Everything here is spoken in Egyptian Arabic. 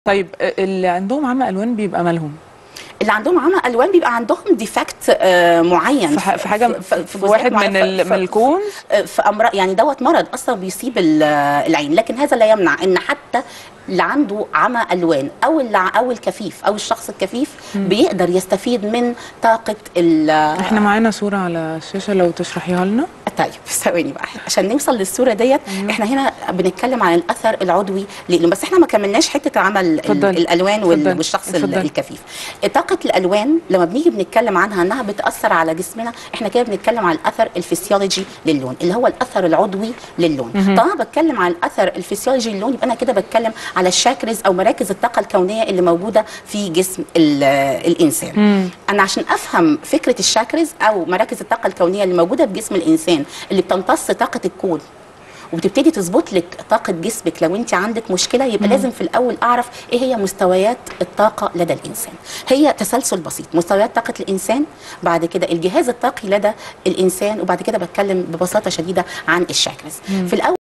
طيب اللي عندهم عمى الوان بيبقى مالهم اللي عندهم عمى الوان بيبقى عندهم ديفكت معين في ح- في حاجه في, في واحد جزئيات من معينة. ال- ف- من الكون في امراض يعني دوت مرض اصلا بيصيب ال- العين لكن هذا لا يمنع ان حتى اللي عنده عمى الوان او اللي ع- او الكفيف او الشخص الكفيف بيقدر يستفيد من طاقه ال احنا معانا صوره على الشاشه لو تشرحيها لنا طيب ثواني بقى عشان نوصل للصوره ديت احنا هنا بنتكلم عن الاثر العضوي للون بس احنا ما كملناش حته عمل ال- اتفضلي. الالوان وال- اتفضلي. والشخص ال- اتفضلي. الكفيف طاقه الالوان لما بنيجي بنتكلم عنها انها بتاثر على جسمنا احنا كده بنتكلم عن الاثر الفسيولوجي للون اللي هو الاثر العضوي للون طالما بتكلم عن الاثر الفسيولوجي للون يبقى انا كده بتكلم على الشاكرز او مراكز الطاقه الكونيه اللي موجوده في جسم ال- الانسان انا عشان افهم فكره الشاكرز او مراكز الطاقه الكونيه اللي موجوده في جسم الانسان اللي بتمتص طاقه الكون وبتبتدي تظبط لك طاقه جسمك لو انت عندك مشكله يبقى لازم في الاول اعرف ايه هي مستويات الطاقه لدى الانسان هي تسلسل بسيط مستويات طاقه الانسان بعد كده الجهاز الطاقي لدى الانسان وبعد كده بتكلم ببساطه شديده عن الشاكرز في الاول